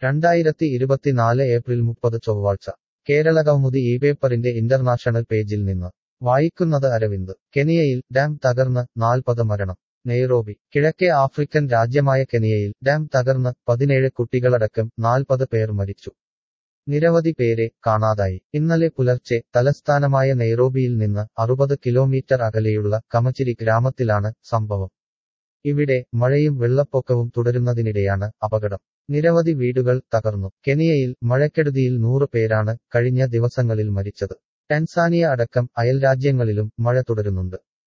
രണ്ടായിരത്തി ഇരുപത്തിനാല് ഏപ്രിൽ മുപ്പത് ചൊവ്വാഴ്ച കേരള കൗമുദി ഈ പേപ്പറിന്റെ ഇന്റർനാഷണൽ പേജിൽ നിന്ന് വായിക്കുന്നത് അരവിന്ദ് കെനിയയിൽ ഡാം തകർന്ന് നാൽപ്പത് മരണം നെയ്റോബി കിഴക്കേ ആഫ്രിക്കൻ രാജ്യമായ കെനിയയിൽ ഡാം തകർന്ന് പതിനേഴ് കുട്ടികളടക്കം നാൽപ്പത് പേർ മരിച്ചു നിരവധി പേരെ കാണാതായി ഇന്നലെ പുലർച്ചെ തലസ്ഥാനമായ നെയ്റോബിയിൽ നിന്ന് അറുപത് കിലോമീറ്റർ അകലെയുള്ള കമച്ചിരി ഗ്രാമത്തിലാണ് സംഭവം ഇവിടെ മഴയും വെള്ളപ്പൊക്കവും തുടരുന്നതിനിടെയാണ് അപകടം നിരവധി വീടുകൾ തകർന്നു കെനിയയിൽ മഴക്കെടുതിയിൽ നൂറ് പേരാണ് കഴിഞ്ഞ ദിവസങ്ങളിൽ മരിച്ചത് ടാൻസാനിയ അടക്കം അയൽരാജ്യങ്ങളിലും മഴ തുടരുന്നുണ്ട്